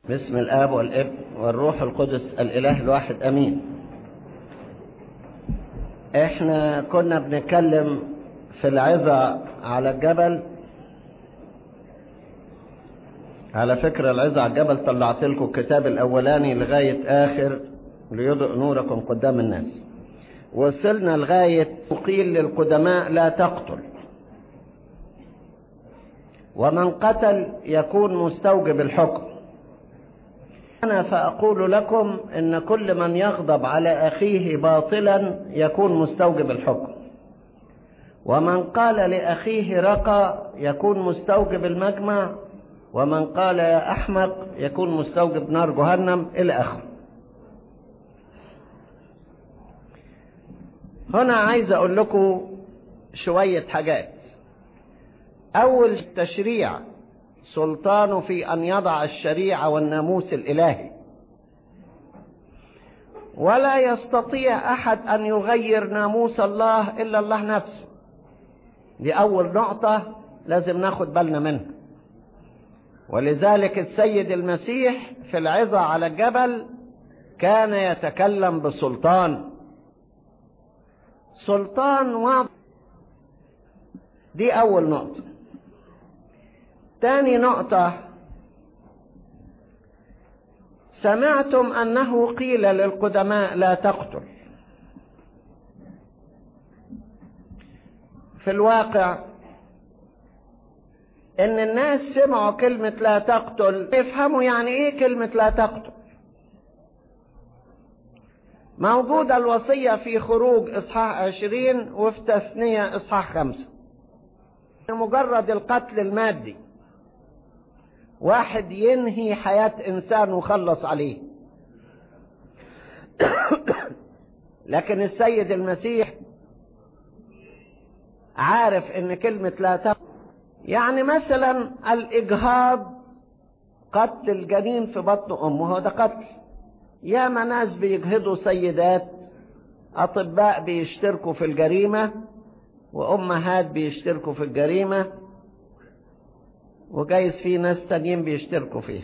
باسم الآب والابن والروح القدس الإله الواحد أمين احنا كنا بنتكلم في العظة على الجبل على فكرة العظة على الجبل طلعت لكم الكتاب الأولاني لغاية آخر ليضئ نوركم قدام الناس وصلنا لغاية قيل للقدماء لا تقتل ومن قتل يكون مستوجب الحكم أنا فأقول لكم إن كل من يغضب على أخيه باطلا يكون مستوجب الحكم ومن قال لأخيه رقى يكون مستوجب المجمع ومن قال يا أحمق يكون مستوجب نار جهنم إلى آخره هنا عايز أقول لكم شوية حاجات أول التشريع سلطانه في أن يضع الشريعة والناموس الإلهي ولا يستطيع أحد أن يغير ناموس الله إلا الله نفسه دي أول نقطة لازم ناخد بالنا منها ولذلك السيد المسيح في العظة على الجبل كان يتكلم بسلطان سلطان واضح دي أول نقطة تاني نقطة سمعتم أنه قيل للقدماء لا تقتل في الواقع ان الناس سمعوا كلمة لا تقتل يفهموا يعني ايه كلمة لا تقتل موجودة الوصية في خروج اصحاح عشرين وفي تثنية اصحاح خمسة مجرد القتل المادي واحد ينهي حياة انسان وخلص عليه لكن السيد المسيح عارف ان كلمة لا تقتل يعني مثلا الاجهاض قتل الجنين في بطن امه ده قتل ياما ناس بيجهضوا سيدات اطباء بيشتركوا في الجريمة وامهات بيشتركوا في الجريمة وجايز في ناس تانيين بيشتركوا فيها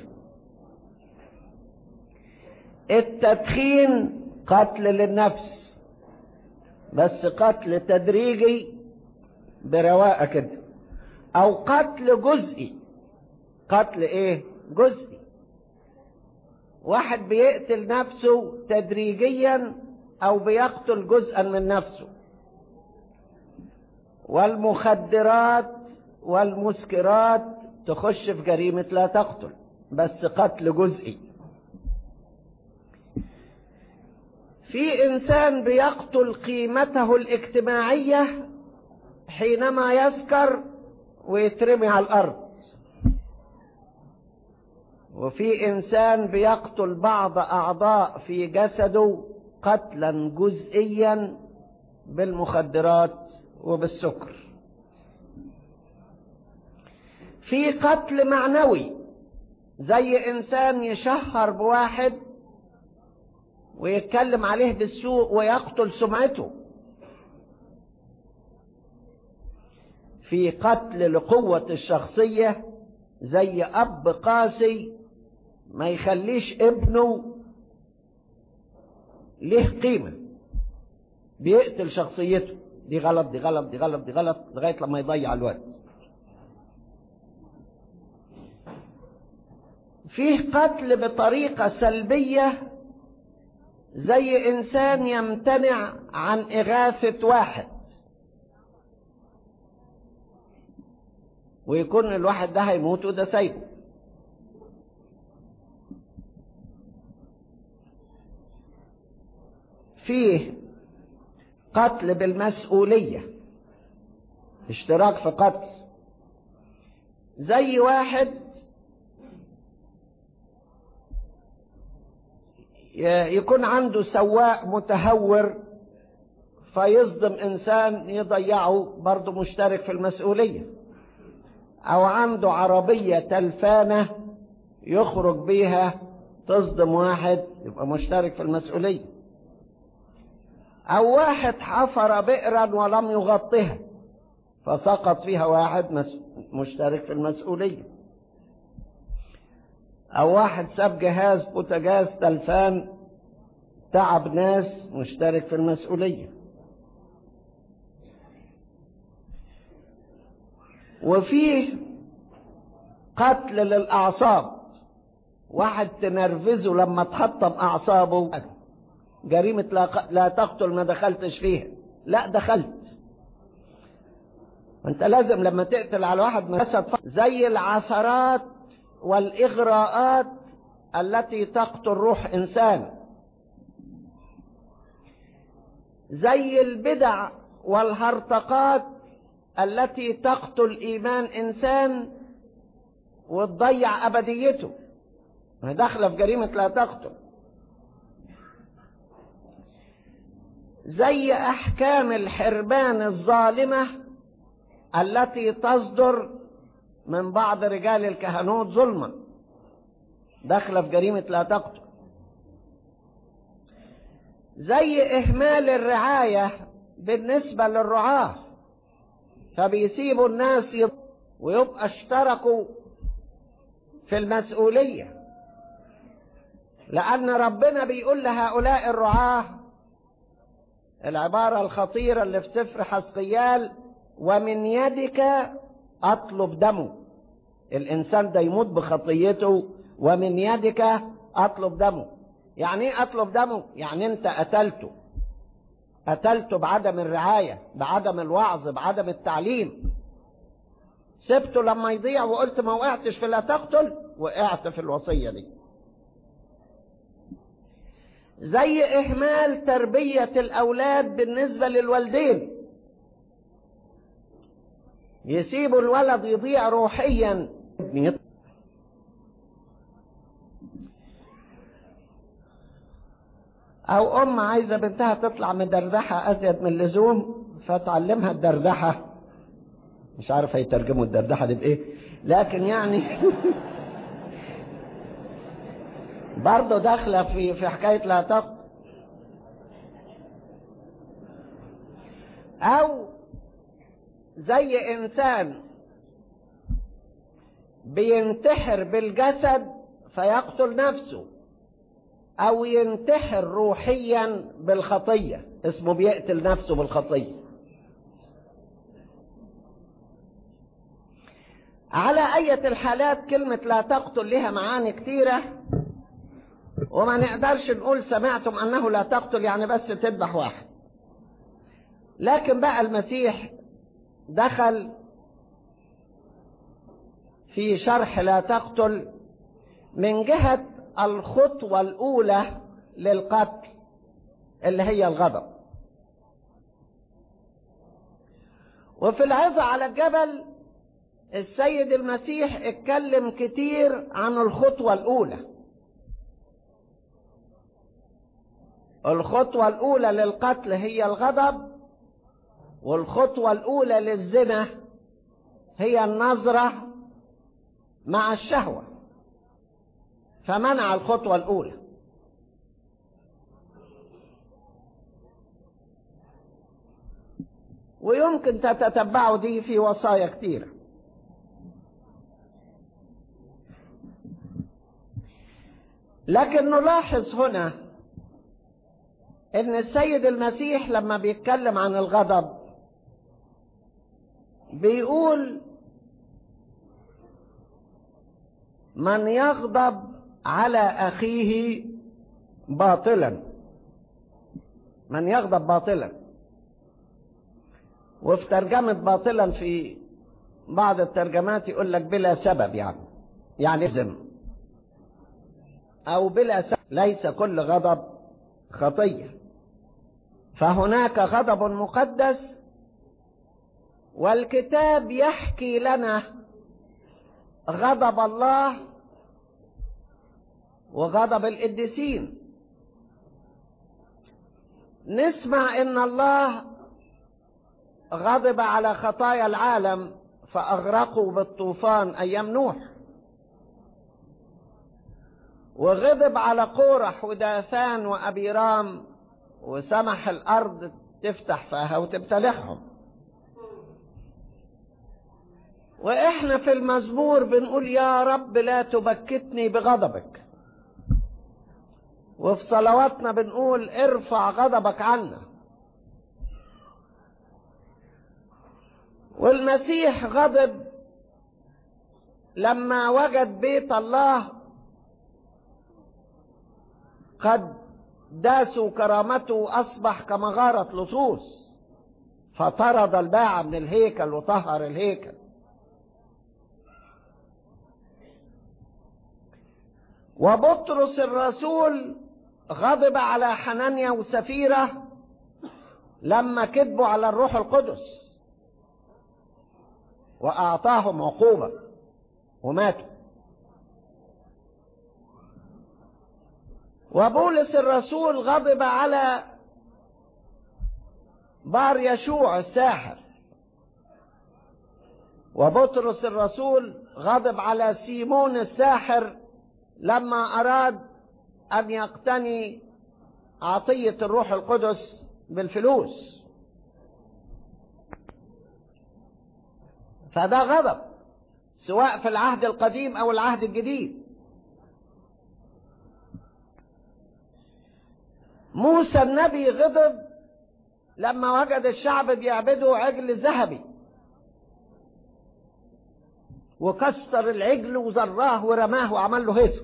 التدخين قتل للنفس بس قتل تدريجي برواقه كده او قتل جزئي قتل ايه جزئي واحد بيقتل نفسه تدريجيا او بيقتل جزءا من نفسه والمخدرات والمسكرات تخش في جريمة لا تقتل بس قتل جزئي في انسان بيقتل قيمته الاجتماعية حينما يسكر ويترمي على الارض وفي انسان بيقتل بعض اعضاء في جسده قتلا جزئيا بالمخدرات وبالسكر في قتل معنوي زي انسان يشهر بواحد ويتكلم عليه بالسوء ويقتل سمعته في قتل لقوة الشخصية زي أب قاسي ما يخليش ابنه له قيمة بيقتل شخصيته دي غلط دي غلط دي غلط دي غلط لغاية لما يضيع الوقت فيه قتل بطريقة سلبية زي إنسان يمتنع عن إغاثة واحد ويكون الواحد ده هيموت وده سايبه فيه قتل بالمسؤولية اشتراك في قتل زي واحد يكون عنده سواق متهور فيصدم انسان يضيعه برضه مشترك في المسؤوليه او عنده عربية تلفانة يخرج بيها تصدم واحد يبقى مشترك في المسؤولية او واحد حفر بئرا ولم يغطها فسقط فيها واحد مشترك في المسؤولية او واحد ساب جهاز بوتاجاز تلفان تعب ناس مشترك في المسؤولية وفيه قتل للأعصاب واحد تنرفزه لما تحطم أعصابه جريمة لا, لا تقتل ما دخلتش فيها لا دخلت انت لازم لما تقتل على واحد مسد زي العثرات والإغراءات التي تقتل روح إنسان زي البدع والهرطقات التي تقتل إيمان إنسان وتضيع أبديته داخلة في جريمة لا تقتل زي أحكام الحربان الظالمة التي تصدر من بعض رجال الكهنوت ظلما داخلة في جريمة لا تقتل زي إهمال الرعاية بالنسبة للرعاة فبيسيبوا الناس يض... ويبقى اشتركوا في المسؤولية لأن ربنا بيقول لهؤلاء الرعاة العبارة الخطيرة اللي في سفر حسقيال ومن يدك أطلب دمه الإنسان ده يموت بخطيته ومن يدك أطلب دمه يعني ايه أطلب دمه يعني أنت قتلته قتلته بعدم الرعاية بعدم الوعظ بعدم التعليم سبته لما يضيع وقلت ما وقعتش في لا تقتل وقعت في الوصية دي زي إهمال تربية الأولاد بالنسبة للوالدين يسيبوا الولد يضيع روحيا أو أم عايزة بنتها تطلع مدردحة أزيد من اللزوم فتعلمها الدردحة مش عارف هيترجموا الدردحة دي بإيه لكن يعني برضه داخلة في في حكاية لا تق أو زي إنسان بينتحر بالجسد فيقتل نفسه أو ينتحر روحيا بالخطية اسمه بيقتل نفسه بالخطية على أية الحالات كلمة لا تقتل لها معاني كتيرة وما نقدرش نقول سمعتم أنه لا تقتل يعني بس تذبح واحد لكن بقى المسيح دخل في شرح لا تقتل من جهة الخطوة الأولى للقتل اللي هي الغضب وفي العظة على الجبل السيد المسيح اتكلم كتير عن الخطوة الأولى الخطوة الأولى للقتل هي الغضب والخطوة الأولى للزنا هي النظرة مع الشهوة فمنع الخطوة الأولى ويمكن تتتبعوا دي في وصايا كتيرة لكن نلاحظ هنا ان السيد المسيح لما بيتكلم عن الغضب بيقول من يغضب على أخيه باطلا من يغضب باطلا وفي ترجمة باطلا في بعض الترجمات يقول لك بلا سبب يعني يعني زم أو بلا سبب ليس كل غضب خطية فهناك غضب مقدس والكتاب يحكي لنا غضب الله وغضب القديسين نسمع ان الله غضب على خطايا العالم فاغرقوا بالطوفان ايام نوح وغضب على قورح وداثان وابيرام وسمح الارض تفتح فيها وتبتلعهم واحنا في المزمور بنقول يا رب لا تبكتني بغضبك وفي صلواتنا بنقول ارفع غضبك عنا والمسيح غضب لما وجد بيت الله قد داسوا كرامته أصبح كمغارة لصوص فطرد الباعة من الهيكل وطهر الهيكل وبطرس الرسول غضب على حنانيا وسفيرة لما كذبوا على الروح القدس وأعطاهم عقوبة وماتوا وبولس الرسول غضب على بار يشوع الساحر وبطرس الرسول غضب على سيمون الساحر لما أراد أن يقتني عطية الروح القدس بالفلوس فده غضب سواء في العهد القديم أو العهد الجديد موسى النبي غضب لما وجد الشعب بيعبدوا عجل ذهبي وكسر العجل وزراه ورماه وعمل له هزم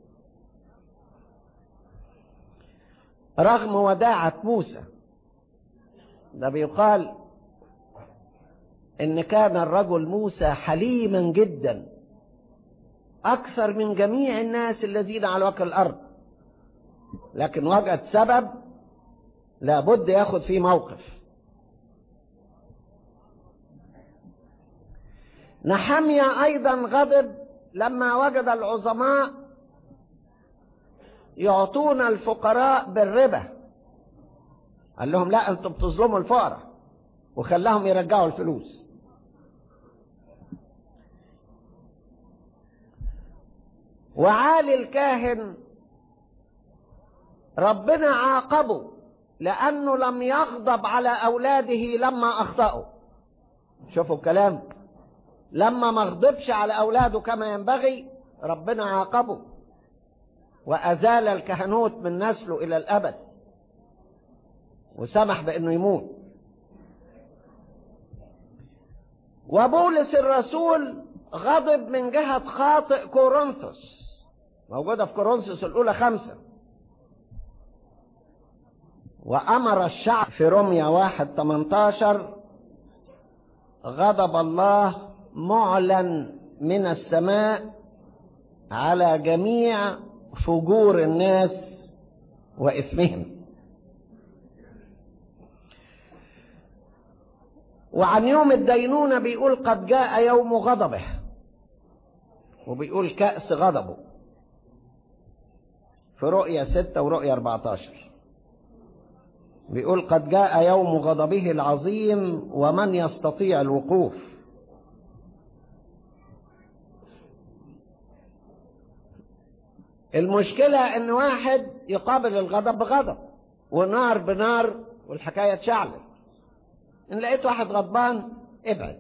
رغم وداعة موسى ده بيقال ان كان الرجل موسى حليما جدا اكثر من جميع الناس الذين على وجه الارض لكن وجد سبب لابد ياخد فيه موقف نحميا ايضا غضب لما وجد العظماء يعطون الفقراء بالربا قال لهم لا انتم بتظلموا الفقراء وخلاهم يرجعوا الفلوس وعالي الكاهن ربنا عاقبه لأنه لم يغضب على أولاده لما أخطأوا شوفوا الكلام لما ما غضبش على أولاده كما ينبغي ربنا عاقبه وأزال الكهنوت من نسله إلى الأبد وسمح بأنه يموت وبولس الرسول غضب من جهة خاطئ كورنثوس موجودة في كورنثوس الأولى خمسة وأمر الشعب في رمية واحد 18 غضب الله معلن من السماء على جميع فجور الناس وإثمهم وعن يوم الدينونة بيقول قد جاء يوم غضبه وبيقول كأس غضبه في رؤية ستة ورؤية 14 بيقول قد جاء يوم غضبه العظيم ومن يستطيع الوقوف المشكلة ان واحد يقابل الغضب بغضب ونار بنار والحكاية تشعلل ان لقيت واحد غضبان ابعد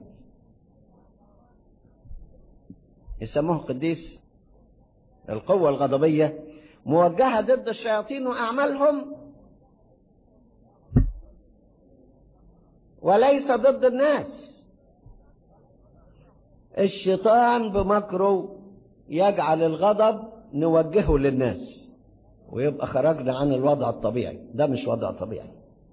يسموه قديس القوة الغضبية موجهة ضد الشياطين وأعمالهم وليس ضد الناس الشيطان بمكره يجعل الغضب نوجهه للناس ويبقى خرجنا عن الوضع الطبيعي ده مش وضع طبيعي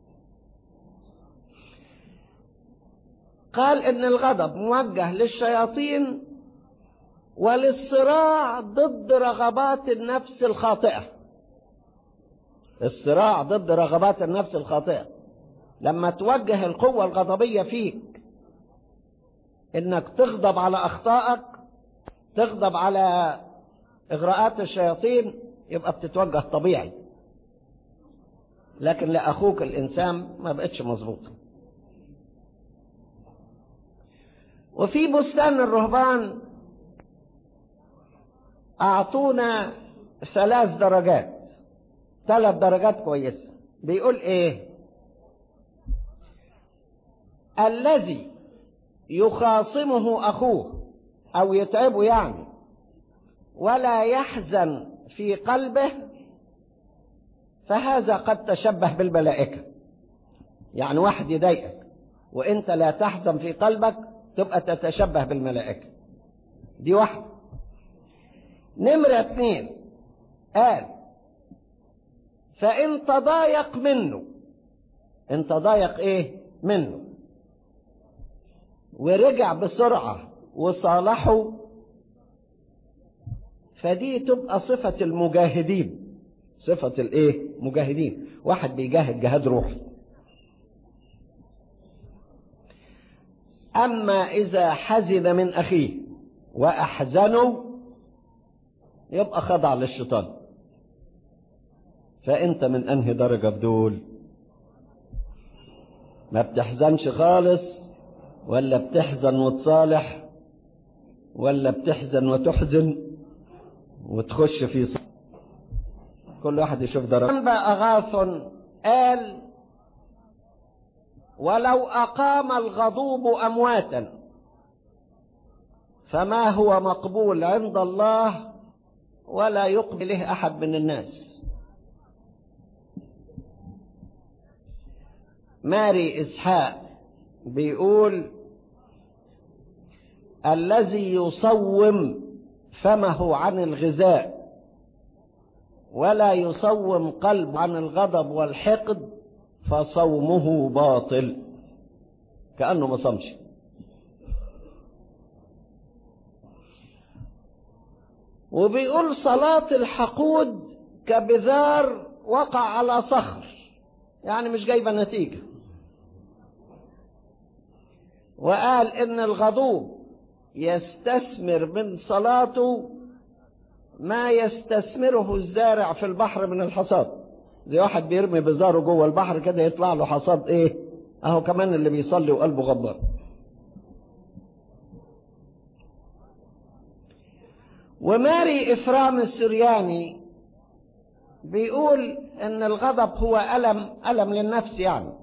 قال ان الغضب موجه للشياطين وللصراع ضد رغبات النفس الخاطئة الصراع ضد رغبات النفس الخاطئة لما توجه القوة الغضبية فيك انك تغضب على اخطائك تغضب على اغراءات الشياطين يبقى بتتوجه طبيعي لكن لاخوك الانسان ما بقتش مظبوطه وفي بستان الرهبان أعطونا ثلاث درجات ثلاث درجات كويسة بيقول إيه الذي يخاصمه أخوه أو يتعبه يعني ولا يحزن في قلبه فهذا قد تشبه بالملائكة يعني واحد يضايقك وانت لا تحزن في قلبك تبقى تتشبه بالملائكة دي واحدة نمرة اثنين قال فإن تضايق منه إن تضايق إيه منه ورجع بسرعة وصالحه فدي تبقى صفة المجاهدين صفة الايه مجاهدين واحد بيجاهد جهاد روحي أما إذا حزن من أخيه وأحزنه يبقى خضع للشيطان فأنت من أنهي درجة في دول ما بتحزنش خالص ولا بتحزن وتصالح ولا بتحزن وتحزن وتخش في صح. كل واحد يشوف درجة أنبا أغاث قال ولو أقام الغضوب أمواتا فما هو مقبول عند الله ولا يقبل له أحد من الناس ماري إسحاق بيقول الذي يصوم فمه عن الغذاء ولا يصوم قلب عن الغضب والحقد فصومه باطل كأنه ما صمش وبيقول صلاة الحقود كبذار وقع على صخر يعني مش جايبة نتيجة وقال ان الغضوب يستثمر من صلاته ما يستثمره الزارع في البحر من الحصاد زي واحد بيرمي بزاره جوه البحر كده يطلع له حصاد ايه اهو كمان اللي بيصلي وقلبه غضبان وماري افرام السرياني بيقول ان الغضب هو الم الم للنفس يعني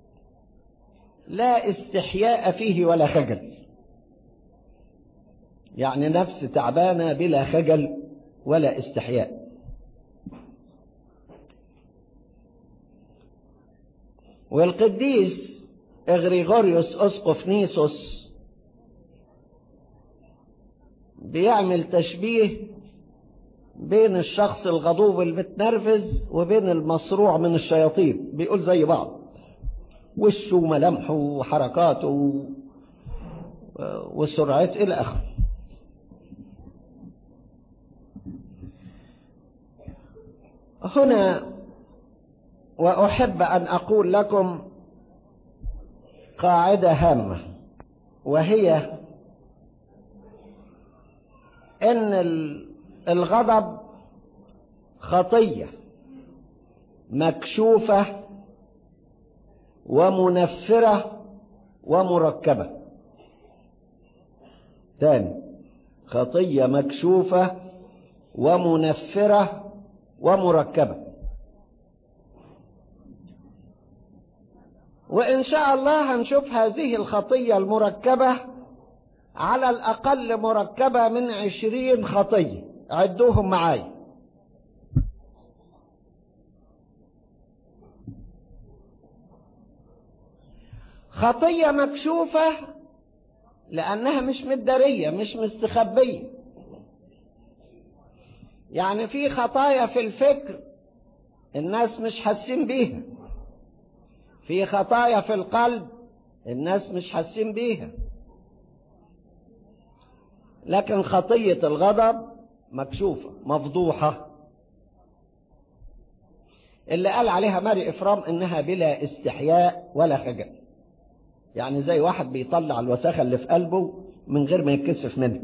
لا استحياء فيه ولا خجل يعني نفس تعبانه بلا خجل ولا استحياء والقديس اغريغوريوس اسقف نيسوس بيعمل تشبيه بين الشخص الغضوب المتنرفز وبين المصروع من الشياطين بيقول زي بعض وشه وملامحه وحركاته وسرعته الى اخره هنا واحب ان اقول لكم قاعده هامه وهي ان الغضب خطيه مكشوفه ومنفره ومركبه ثاني خطيه مكشوفه ومنفره ومركبه وإن شاء الله هنشوف هذه الخطية المركبة على الأقل مركبة من عشرين خطية عدوهم معاي خطية مكشوفة لأنها مش مدارية مش مستخبية يعني في خطايا في الفكر الناس مش حاسين بيها في خطايا في القلب الناس مش حاسين بيها لكن خطية الغضب مكشوفة مفضوحة اللي قال عليها ماري إفرام إنها بلا استحياء ولا خجل يعني زي واحد بيطلع الوساخة اللي في قلبه من غير ما يتكسف منها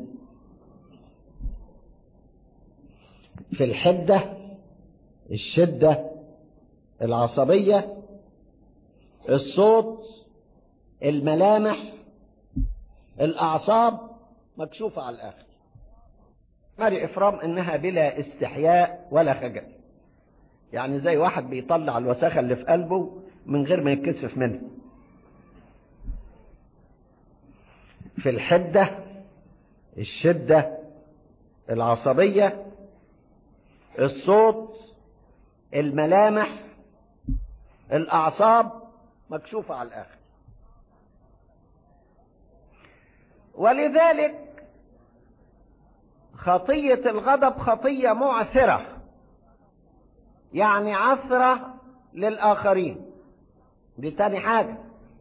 في الحدة الشدة العصبية الصوت الملامح الأعصاب مكشوفة على الآخر ماري إفرام إنها بلا استحياء ولا خجل يعني زي واحد بيطلع الوساخة اللي في قلبه من غير ما يتكسف منها في الحدة الشدة العصبية الصوت الملامح الأعصاب مكشوفة على الآخر ولذلك خطية الغضب خطية معثرة يعني عثرة للآخرين دي تاني حاجة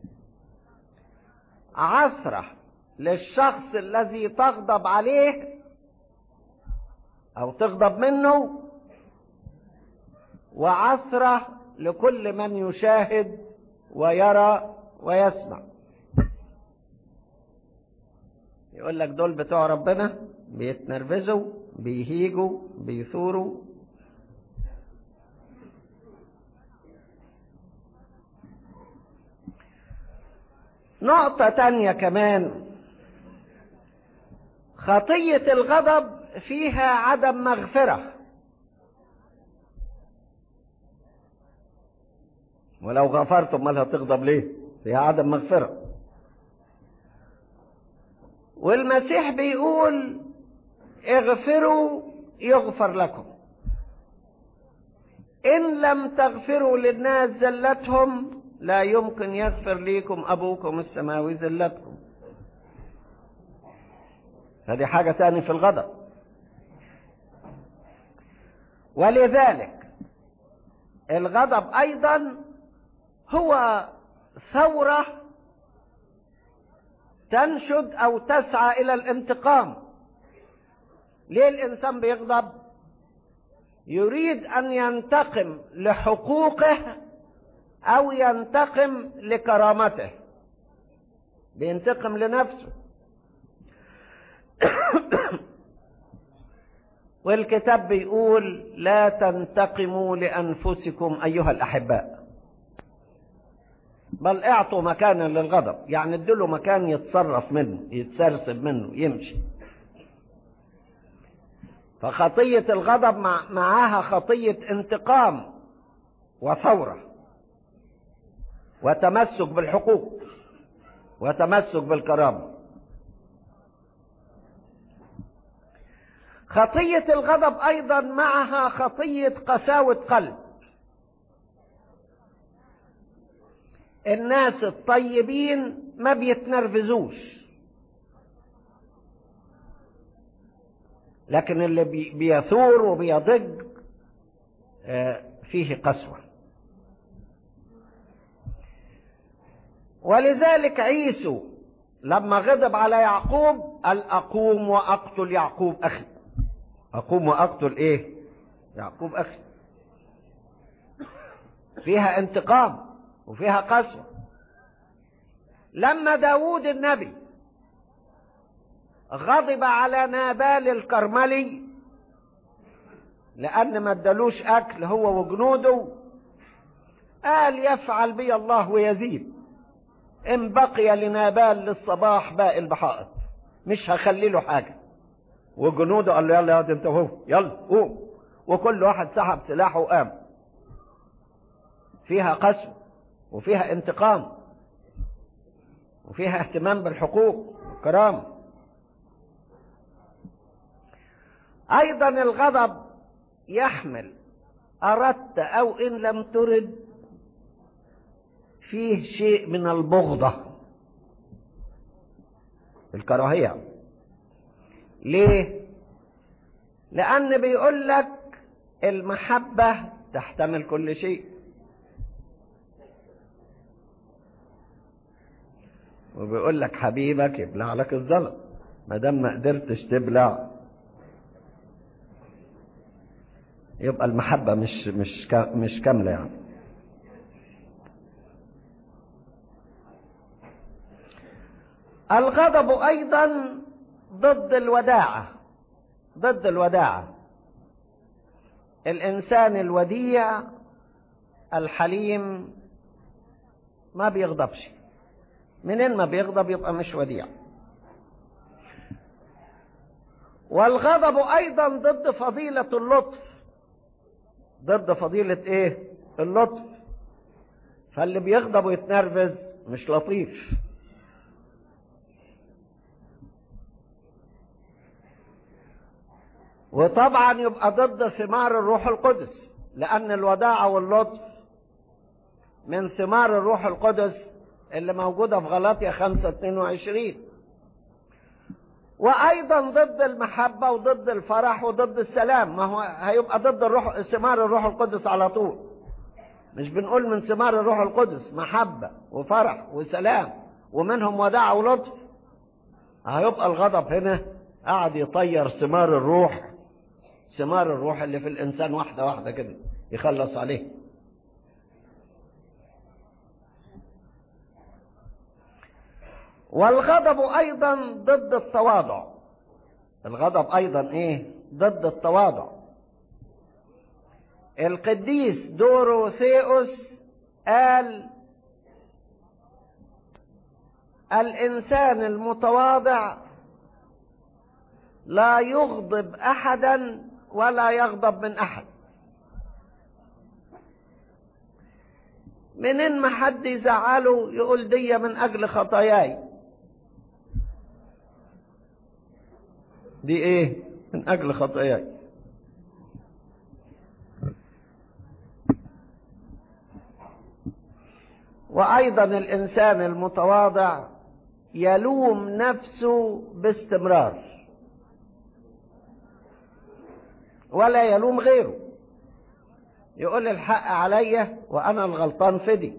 عثرة للشخص الذي تغضب عليه أو تغضب منه وعثرة لكل من يشاهد ويرى ويسمع يقول لك دول بتوع ربنا بيتنرفزوا بيهيجوا بيثوروا نقطة تانية كمان خطية الغضب فيها عدم مغفرة ولو غفرت امال هتغضب ليه فيها عدم مغفرة والمسيح بيقول اغفروا يغفر لكم ان لم تغفروا للناس زلتهم لا يمكن يغفر ليكم ابوكم السماوي زلتكم هذه حاجة تاني في الغضب ولذلك الغضب ايضا هو ثورة تنشد او تسعى الى الانتقام ليه الانسان بيغضب يريد ان ينتقم لحقوقه او ينتقم لكرامته بينتقم لنفسه والكتاب بيقول لا تنتقموا لانفسكم ايها الاحباء بل اعطوا مكانا للغضب يعني ادوا مكان يتصرف منه يتسرسب منه يمشي فخطية الغضب مع معاها خطية انتقام وثورة وتمسك بالحقوق وتمسك بالكرامة خطية الغضب أيضا معها خطية قساوة قلب الناس الطيبين ما بيتنرفزوش لكن اللي بيثور وبيضج فيه قسوة ولذلك عيسو لما غضب على يعقوب قال أقوم وأقتل يعقوب أخي أقوم وأقتل إيه يعقوب أخي فيها انتقام وفيها قسوة لما داود النبي غضب على نابال الكرملي لأن ما ادالوش أكل هو وجنوده قال يفعل بي الله ويزيد إن بقي لنابال للصباح باقي البحائط مش هخلي له حاجة وجنوده قال له يلا يا انت هو يلا قوم وكل واحد سحب سلاحه وقام فيها قسوة وفيها انتقام وفيها اهتمام بالحقوق والكرامة ايضا الغضب يحمل اردت او ان لم ترد فيه شيء من البغضة الكراهية ليه لان بيقول لك المحبة تحتمل كل شيء وبيقول لك حبيبك يبلع لك الزلط ما دام ما قدرتش تبلع يبقى المحبة مش مش مش كاملة يعني الغضب أيضا ضد الوداعة ضد الوداعة الإنسان الوديع الحليم ما بيغضبش منين ما بيغضب يبقى مش وديع والغضب ايضا ضد فضيلة اللطف ضد فضيلة ايه اللطف فاللي بيغضب ويتنرفز مش لطيف وطبعا يبقى ضد ثمار الروح القدس لأن الوداعة واللطف من ثمار الروح القدس اللي موجودة في غلاطيا 5 22 وأيضا ضد المحبة وضد الفرح وضد السلام ما هو هيبقى ضد الروح ثمار الروح القدس على طول مش بنقول من ثمار الروح القدس محبة وفرح وسلام ومنهم وداعة ولطف هيبقى الغضب هنا قاعد يطير ثمار الروح ثمار الروح اللي في الإنسان واحدة واحدة كده يخلص عليه والغضب أيضا ضد التواضع الغضب أيضا إيه ضد التواضع القديس دوروثيوس قال الإنسان المتواضع لا يغضب أحدا ولا يغضب من أحد منين ما حد يزعله يقول دي من أجل خطاياي دي ايه من أجل خطاياي وأيضا الإنسان المتواضع يلوم نفسه باستمرار ولا يلوم غيره يقول الحق عليا وأنا الغلطان فدي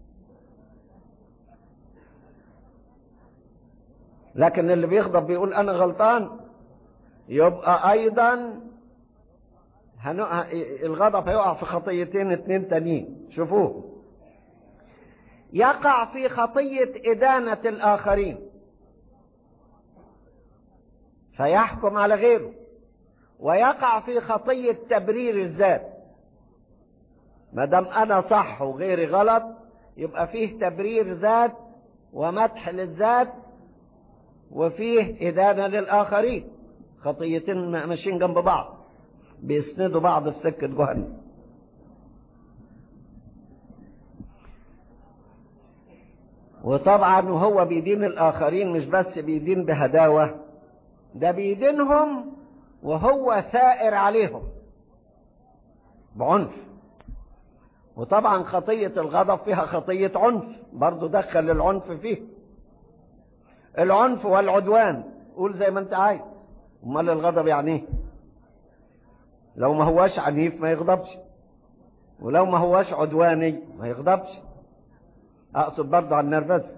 لكن اللي بيغضب بيقول أنا غلطان يبقى أيضا هنو... الغضب هيقع في خطيتين اتنين تانيين شوفوه يقع في خطية إدانة الآخرين فيحكم على غيره ويقع في خطية تبرير الذات ما دام أنا صح وغيري غلط يبقى فيه تبرير ذات ومدح للذات وفيه إدانة للآخرين خطيتين ماشيين جنب بعض بيسندوا بعض في سكة جهنم وطبعا وهو بيدين الآخرين مش بس بيدين بهداوة ده بيدينهم وهو ثائر عليهم بعنف وطبعا خطية الغضب فيها خطية عنف برضو دخل العنف فيه العنف والعدوان قول زي ما انت عايز امال الغضب يعني ايه لو ما هواش عنيف ما يغضبش ولو ما هواش عدواني ما يغضبش اقصد برضه على النرفزه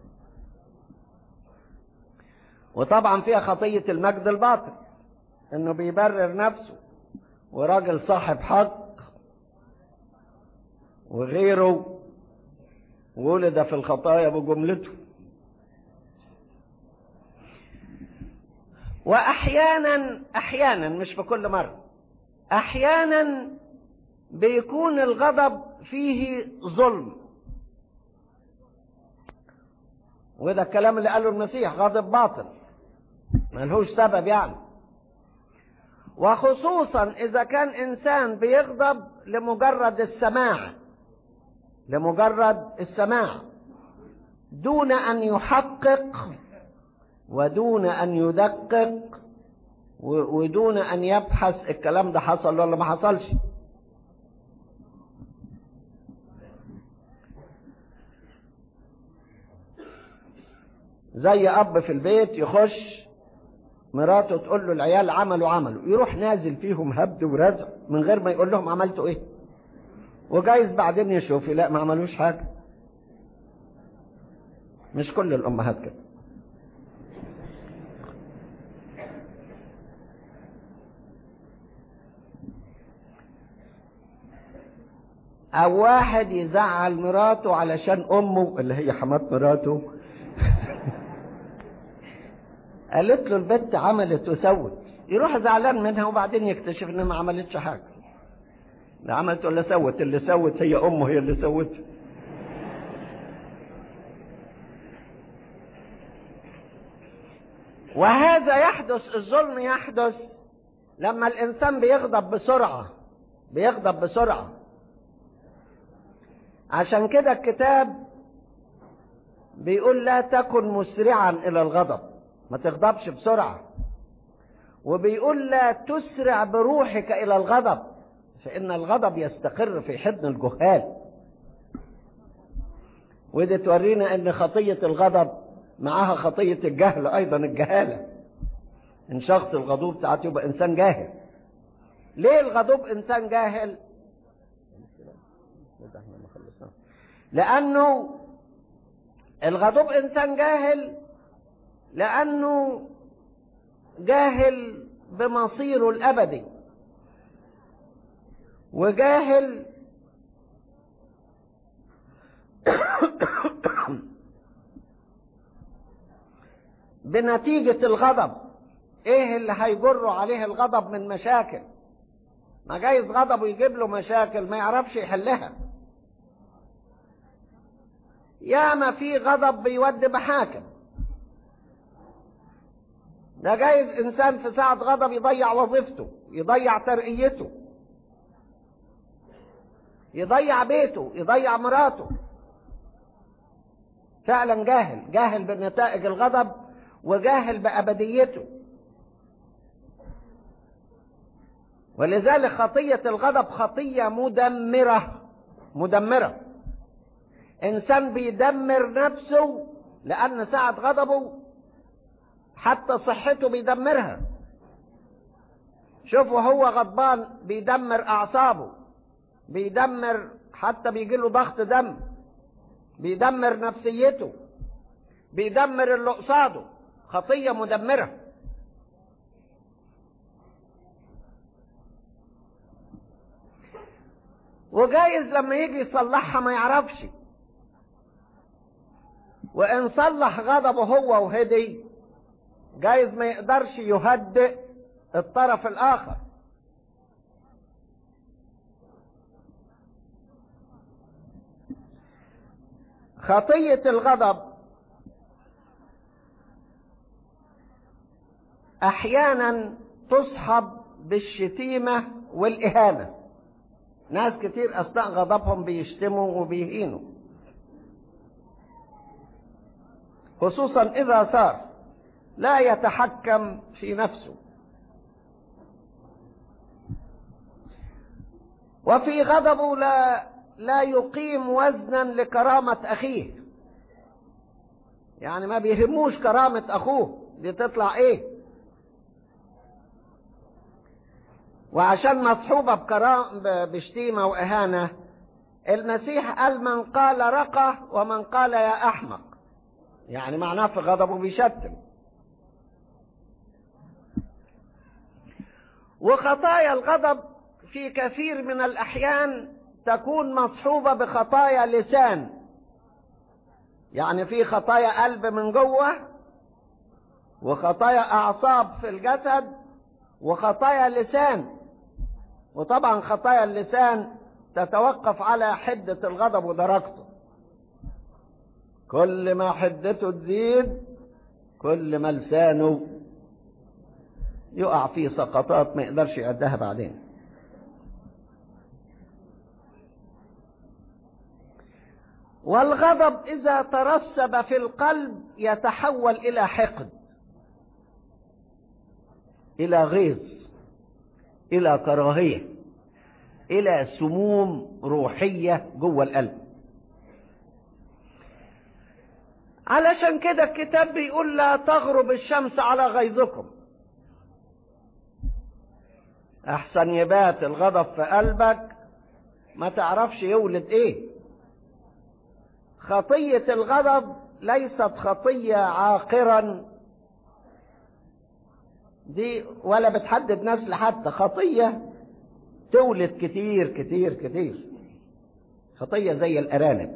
وطبعا فيها خطية المجد الباطل انه بيبرر نفسه وراجل صاحب حق وغيره ولد في الخطايا بجملته واحيانا احيانا مش في كل مره احيانا بيكون الغضب فيه ظلم وده الكلام اللي قاله المسيح غضب باطل ملهوش سبب يعني وخصوصا اذا كان انسان بيغضب لمجرد السماع لمجرد السماع دون ان يحقق ودون ان يدقق ودون ان يبحث الكلام ده حصل ولا ما حصلش زي اب في البيت يخش مراته تقول له العيال عملوا عملوا يروح نازل فيهم هبد ورزع من غير ما يقول لهم عملتوا ايه وجايز بعدين يشوف لا ما عملوش حاجه مش كل الامهات كده او واحد يزعل مراته علشان امه اللي هي حمات مراته قالت له البت عملت وسوت يروح زعلان منها وبعدين يكتشف انها ما عملتش حاجه لا عملت ولا سوت اللي سوت هي امه هي اللي سوت وهذا يحدث الظلم يحدث لما الانسان بيغضب بسرعه بيغضب بسرعه عشان كده الكتاب بيقول لا تكن مسرعا الى الغضب ما تغضبش بسرعة وبيقول لا تسرع بروحك إلى الغضب فإن الغضب يستقر في حضن الجهال ودي تورينا أن خطية الغضب معها خطية الجهل أيضا الجهالة إن شخص الغضوب ساعات يبقى إنسان جاهل ليه الغضوب إنسان جاهل لأنه الغضوب إنسان جاهل لأنه جاهل بمصيره الأبدي وجاهل بنتيجة الغضب ايه اللي هيجره عليه الغضب من مشاكل ما جايز غضبه يجيب له مشاكل ما يعرفش يحلها ياما في غضب بيودي محاكم ده جايز انسان في ساعة غضب يضيع وظيفته يضيع ترقيته يضيع بيته يضيع مراته فعلا جاهل جاهل بنتائج الغضب وجاهل بأبديته ولذلك خطية الغضب خطية مدمرة مدمرة إنسان بيدمر نفسه لأن ساعة غضبه حتى صحته بيدمرها شوفوا هو غضبان بيدمر أعصابه بيدمر حتى بيجي له ضغط دم بيدمر نفسيته بيدمر اللي قصاده خطية مدمرة وجايز لما يجي يصلحها ما يعرفش وإن صلح غضبه هو وهدي جايز ما يقدرش يهدئ الطرف الآخر خطية الغضب أحيانا تصحب بالشتيمة والإهانة ناس كتير أثناء غضبهم بيشتموا وبيهينوا خصوصا إذا صار لا يتحكم في نفسه وفي غضبه لا لا يقيم وزنا لكرامة أخيه يعني ما بيهموش كرامة أخوه دي تطلع إيه وعشان مصحوبة بكرام بشتيمة وإهانة المسيح قال من قال رقى ومن قال يا أحمق يعني معناه في غضبه بيشتم وخطايا الغضب في كثير من الأحيان تكون مصحوبة بخطايا لسان يعني في خطايا قلب من جوه وخطايا أعصاب في الجسد وخطايا لسان وطبعا خطايا اللسان تتوقف على حدة الغضب ودرجته كل ما حدته تزيد كل ما لسانه يقع فيه سقطات ما يقدرش يعدها بعدين والغضب إذا ترسب في القلب يتحول إلى حقد إلى غيظ إلى كراهية إلى سموم روحية جوه القلب علشان كده الكتاب بيقول لا تغرب الشمس على غيظكم أحسن يبات الغضب في قلبك ما تعرفش يولد إيه خطية الغضب ليست خطية عاقرا دي ولا بتحدد نسل حتى خطية تولد كتير كتير كتير خطية زي الأرانب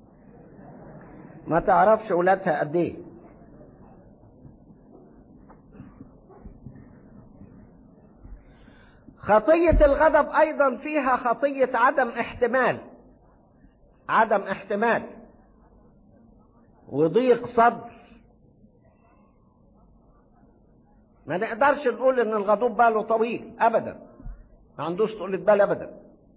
ما تعرفش ولادها قد ايه خطية الغضب أيضا فيها خطية عدم احتمال عدم احتمال وضيق صدر ما نقدرش نقول ان الغضوب باله طويل ابدا ما عندوش طولة بال ابدا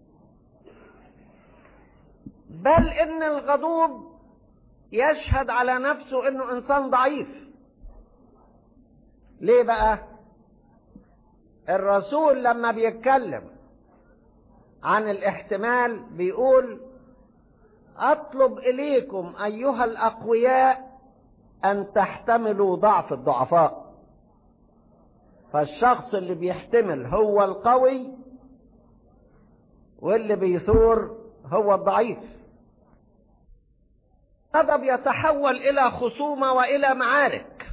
بل ان الغضوب يشهد على نفسه انه انسان ضعيف ليه بقى الرسول لما بيتكلم عن الاحتمال بيقول اطلب اليكم ايها الاقوياء ان تحتملوا ضعف الضعفاء فالشخص اللي بيحتمل هو القوي واللي بيثور هو الضعيف غضب يتحول الى خصومه والى معارك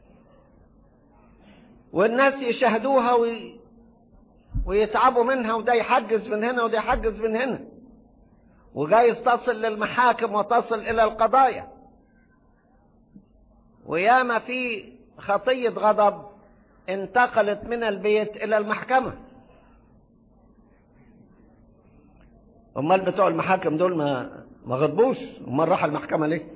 والناس يشاهدوها وي... ويتعبوا منها وده يحجز من هنا وده يحجز من هنا وجايز تصل للمحاكم وتصل الى القضايا وياما في خطية غضب انتقلت من البيت الى المحكمة امال بتوع المحاكم دول ما ما غضبوش امال راح المحكمة ليه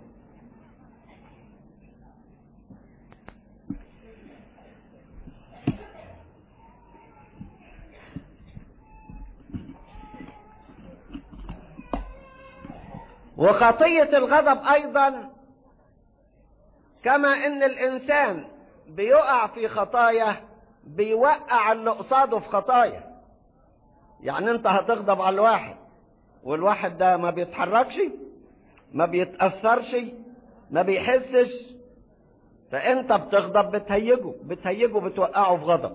وخطية الغضب أيضا كما إن الإنسان بيقع في خطايا بيوقع اللي قصاده في خطايا يعني أنت هتغضب على الواحد والواحد ده ما بيتحركش ما بيتأثرش ما بيحسش فأنت بتغضب بتهيجه بتهيجه بتوقعه في غضب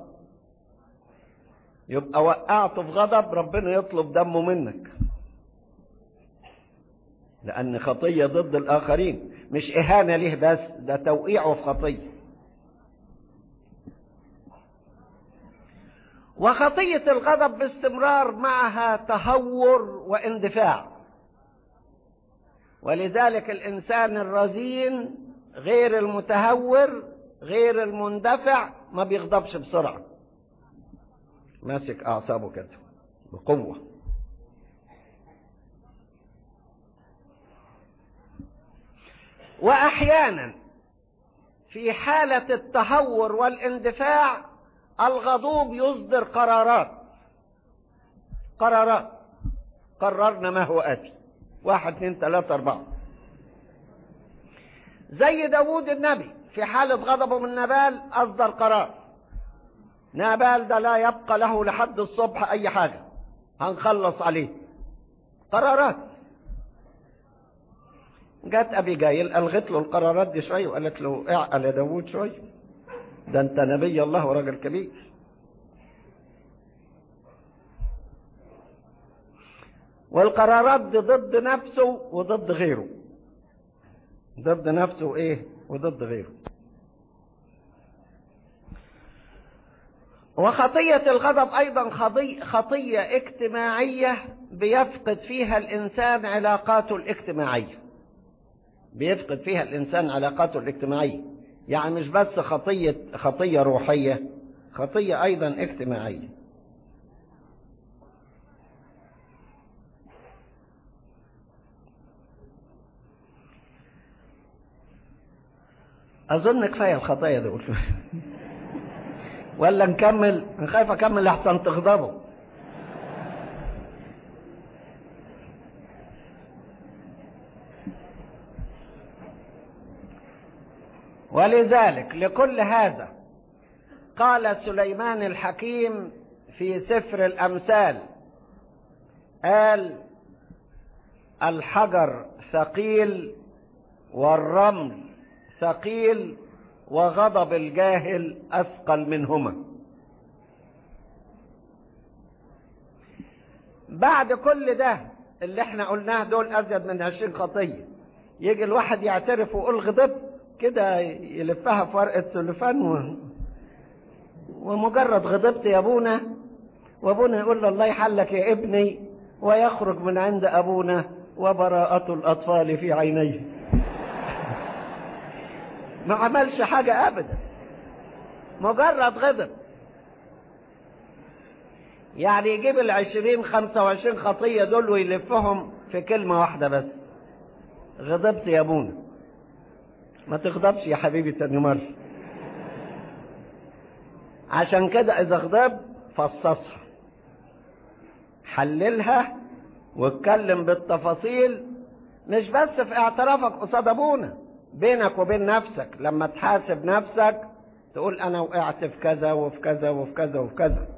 يبقى وقعته في غضب ربنا يطلب دمه منك لأن خطية ضد الآخرين مش إهانة ليه بس ده توقيعه في خطية وخطية الغضب باستمرار معها تهور واندفاع ولذلك الإنسان الرزين غير المتهور غير المندفع ما بيغضبش بسرعة ماسك أعصابه كده بقوة واحيانا في حالة التهور والاندفاع الغضوب يصدر قرارات قرارات قررنا ما هو آتي واحد اثنين ثلاثة أربعة زي داوود النبي في حالة غضبه من نبال أصدر قرار نبال ده لا يبقى له لحد الصبح أي حاجة هنخلص عليه قرارات جت ابي جايل الغت له القرارات دي شويه وقالت له اعقل يا داوود شويه ده انت نبي الله وراجل كبير والقرارات دي ضد نفسه وضد غيره ضد نفسه ايه وضد غيره وخطية الغضب أيضا خطية اجتماعية بيفقد فيها الإنسان علاقاته الاجتماعية بيفقد فيها الإنسان علاقاته الاجتماعية يعني مش بس خطية خطية روحية خطية أيضا اجتماعية أظن كفاية الخطايا دول ولا نكمل أنا خايف أكمل لحسن تغضبوا ولذلك لكل هذا قال سليمان الحكيم في سفر الأمثال قال الحجر ثقيل والرمل ثقيل وغضب الجاهل أثقل منهما بعد كل ده اللي احنا قلناه دول أزيد من عشرين خطية يجي الواحد يعترف ويقول غضبت كده يلفها في ورقة سلفان و... ومجرد غضبت يا ابونا وابونا يقول له الله يحلك يا ابني ويخرج من عند ابونا وبراءة الاطفال في عينيه ما عملش حاجة ابدا مجرد غضب يعني يجيب العشرين خمسة وعشرين خطية دول ويلفهم في كلمة واحدة بس غضبت يا ابونا ما تغضبش يا حبيبي تاني مرة عشان كده إذا غضب فصصها حللها واتكلم بالتفاصيل مش بس في اعترافك قصاد ابونا بينك وبين نفسك لما تحاسب نفسك تقول أنا وقعت في كذا وفي كذا وفي كذا وفي كذا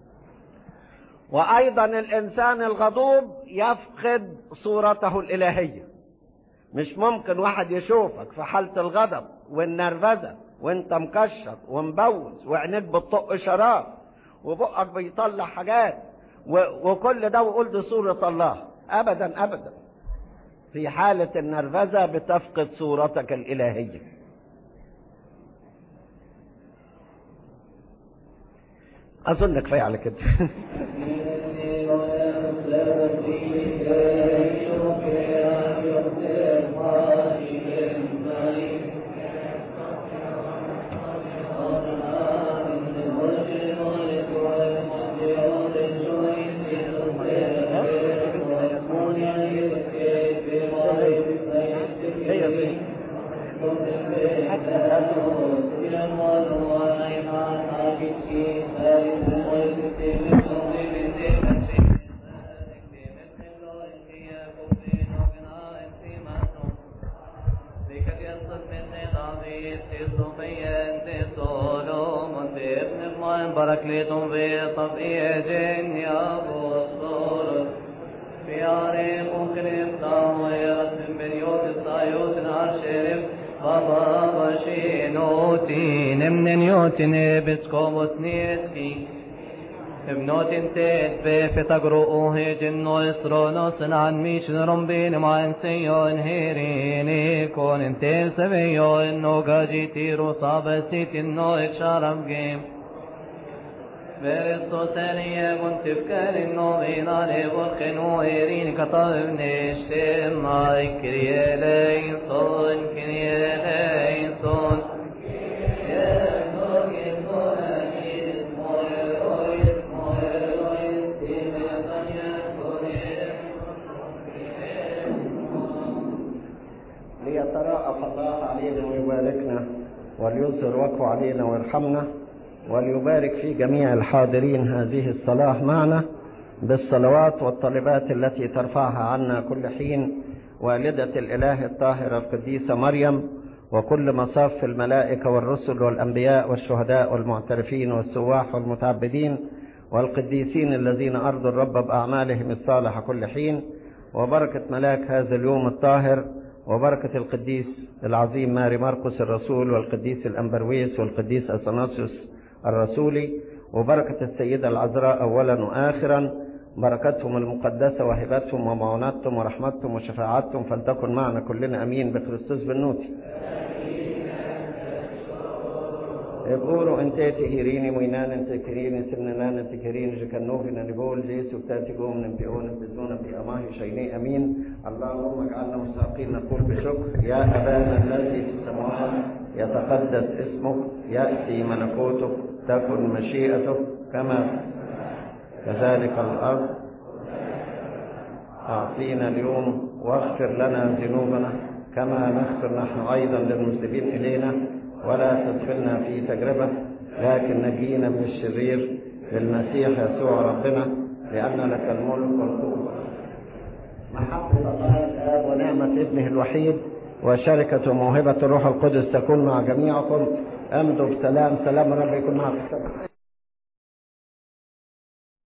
وأيضا الإنسان الغضوب يفقد صورته الإلهية مش ممكن واحد يشوفك في حالة الغضب والنرفزة وانت مكشر ومبوز وعينيك بتطق شراب وبقك بيطلع حاجات وكل ده ويقول دي صورة الله أبدا أبدا في حالة النرفزة بتفقد صورتك الإلهية أظن كفاية على كده Παρακλήτων βιεταβιέγεν για βοστόρ. Fiare mukrim tawayat beriot tayot nasherif Baba bashin emnen yotin biskobos nietki ابنوتين تيت بفتقرؤوه جنو إسرونوس عن ميش رمبين ما انسيون هيريني كون انتي سبيو انو قاجيتي روصابسيت انو اكشارم جيم Veresto serie gontifker inno vinare vorken o erin katavne stemma krielein son krielein son ليتراءف الله علينا ويباركنا وليسر وجهه علينا ويرحمنا وليبارك في جميع الحاضرين هذه الصلاة معنا بالصلوات والطلبات التي ترفعها عنا كل حين والدة الإله الطاهرة القديسة مريم وكل مصاف الملائكة والرسل والأنبياء والشهداء والمعترفين والسواح والمتعبدين والقديسين الذين أرضوا الرب بأعمالهم الصالحة كل حين وبركة ملاك هذا اليوم الطاهر وبركة القديس العظيم ماري مرقس الرسول والقديس الأنبرويس والقديس أثناسيوس الرسولي وبركة السيدة العذراء أولا وآخرا بركتهم المقدسة وهبتهم ومعونتهم ورحمتهم وشفاعتهم فلتكن معنا كلنا أمين بكريستوس بالنوتي يقولوا انت تهيريني وينان انت كريني سننان انت كريني جكنوفي نقول جيسو بتاتي قوم نمبيون نبزون في أماهي شيني أمين اللهم اجعلنا مستحقين نقول بشكر يا أبانا الذي في السماوات يتقدس اسمك يأتي ملكوتك تكن مشيئتك كما كذلك الأرض أعطينا اليوم واغفر لنا ذنوبنا كما نغفر نحن أيضا للمسلمين إلينا ولا تدخلنا في تجربة لكن نجينا من الشرير بالمسيح يسوع ربنا لأن لك الملك والقوة محبة الله الآب ونعمة ابنه الوحيد وشركة وموهبة الروح القدس تكون مع جميعكم أمضوا بسلام سلام رب يكون معكم